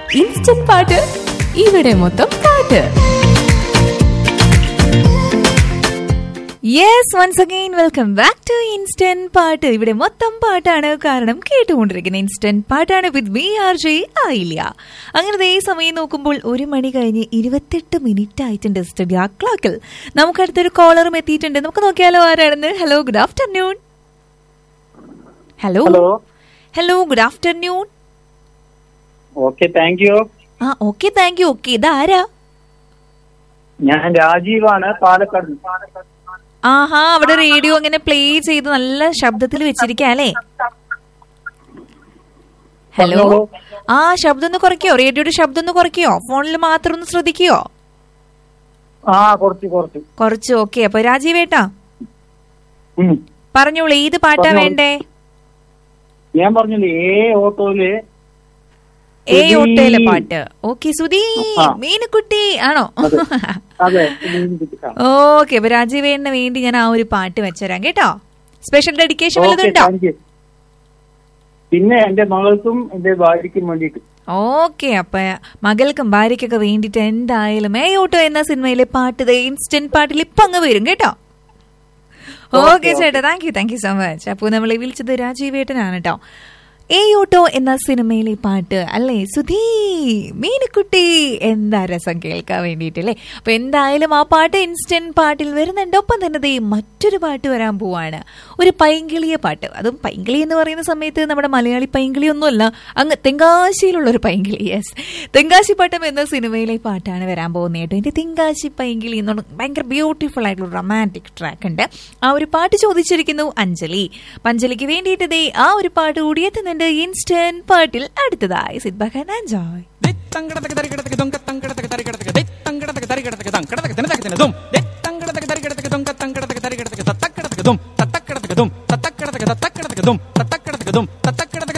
Instant പാട്ട് ഇവിടെ മൊത്തം പാട്ട് yes once again welcome back to instant പാട്ട് ഇവിടെ മൊത്തം പാട്ടാണ് കാരണം കേട്ടുകൊണ്ടിരിക്കുന്ന ഇൻസ്റ്റന്റ് പാട്ടാണ് വിത്ത് ബി ആർ ജെ ആയില്ല അങ്ങനെ ഈ സമയം നോക്കുമ്പോൾ ഒരു മണി കഴിഞ്ഞ് ഇരുപത്തെട്ട് മിനിറ്റ് ആയിട്ടുണ്ട് സ്റ്റുഡിയോ ക്ലോക്കിൽ നമുക്ക് അടുത്തൊരു കോളറും എത്തിയിട്ടുണ്ട് നമുക്ക് നോക്കിയാലോ ആരാണെന്ന് hello good afternoon hello hello hello good afternoon okay thank you ah okay thank you okay ഇതാരാ ഞാൻ രാജീവാണ് പാലക്കാട് ആഹാ അവിടെ റേഡിയോ അങ്ങനെ പ്ലേ ചെയ്ത് നല്ല ശബ്ദത്തിൽ വെച്ചിരിക്കാ അല്ലേ ഹലോ പറഞ്ഞോളൂ. ആ ശബ്ദം ഒന്ന് കുറയ്ക്കോ റേഡിയോയുടെ ശബ്ദം ഒന്ന് കുറയ്ക്കോ ഫോണിൽ മാത്രം ഒന്ന് ശ്രദ്ധിക്കോ ആ കുറച്ച് കുറച്ച് കുറച്ച് ഓക്കെ അപ്പൊ രാജീവേട്ടാ ഉം. പറഞ്ഞോളൂ ഏത് പാട്ടാ പറഞ്ഞോളൂ. വേണ്ടേ ഞാൻ പറഞ്ഞില്ലേ ഏ ഓട്ടോയില് ഏ സുധീ. ഒട്ടയിലെ പാട്ട് ഓക്കെ സുധീ ആ. മീനുക്കുട്ടി ആണോ അതെ. അതെ ഉം, കിട്ടാം. ഓക്കെ അപ്പൊ രാജീവേട്ടന് വേണ്ടി ഞാൻ ആ ഒരു പാട്ട് വെച്ചുതരാം കേട്ടോ സ്പെഷ്യൽ ഡെഡിക്കേഷൻ ഓക്കെ വല്ലതുണ്ടോ താങ്ക് യു പിന്നെ എന്റെ മകൾക്കും എന്റെ ഭാര്യയ്ക്കും വേണ്ടിയിട്ട് ഓക്കെ അപ്പൊ മകൾക്കും ഭാര്യയ്ക്കൊക്കെ വേണ്ടിട്ട് എന്തായാലും ഏ ഓട്ടോ എന്ന സിനിമയിലെ പാട്ട് ഇൻസ്റ്റന്റ് പാട്ടിൽ ഇപ്പൊ അങ്ങ് വരും കേട്ടോ ഓക്കെ, ഓക്കെ ചേട്ടാ thank you thank you so much അപ്പോൾ നമ്മളെ വിളിച്ചത് രാജീവേട്ടനാണ് കേട്ടോ ഏ ഓട്ടോ എന്ന സിനിമയിലെ പാട്ട് അല്ലേ സുധീ മീനുക്കുട്ടി എന്താ രസം കേൾക്കാൻ വേണ്ടിയിട്ടല്ലേ അപ്പൊ എന്തായാലും ആ പാട്ട് ഇൻസ്റ്റന്റ് പാട്ടിൽ വരുന്നുണ്ട് ഒപ്പം തന്നെ ദേ മറ്റൊരു പാട്ട് വരാൻ പോവാണ് ഒരു പൈങ്കിളിയ പാട്ട് അതും പൈങ്കിളി എന്ന് പറയുന്ന സമയത്ത് നമ്മുടെ മലയാളി പൈങ്കിളി ഒന്നുമല്ല അങ്ങ് തെങ്കാശിയിലുള്ള ഒരു പൈങ്കിളി യെസ് തെങ്കാശി പട്ടം എന്ന സിനിമയിലെ പാട്ടാണ് വരാൻ പോകുന്നത് കേട്ടോ എന്റെ തെങ്കാശി പൈങ്കിളി എന്ന് പറഞ്ഞ ഭയങ്കര ബ്യൂട്ടിഫുൾ ആയിട്ടുള്ള റൊമാൻറ്റിക് ട്രാക്ക് ഉണ്ട് ആ ഒരു പാട്ട് ചോദിച്ചിരിക്കുന്നു അഞ്ജലി അപ്പൊ അഞ്ജലിക്ക് വേണ്ടിയിട്ട് ദേ ആ ഒരു പാട്ട് കൂടി എത്തുന്നുണ്ട് ഇൻസ്റ്റന്റ് പാട്ടിൽ അടുത്തതായി സിറ്റ് ബാക്ക് ആൻഡ് എൻജോയ് തങ്കടതക തരികിടതക ദൊങ്ക തങ്കടതക തരികിടതക ദെ തങ്കടതക തരികിടതക തങ്കടതക തിനതക തിനതും ദെ തങ്കടതക തരികിടതക ദൊങ്ക തങ്കടതക തരികിടതക തത്തക്കടതക ദും തത്തക്കടതക ദും തത്തക്കടതക തത്തക്കടതക ദും തത്തക്കടതക ദും തത്തക്കടതക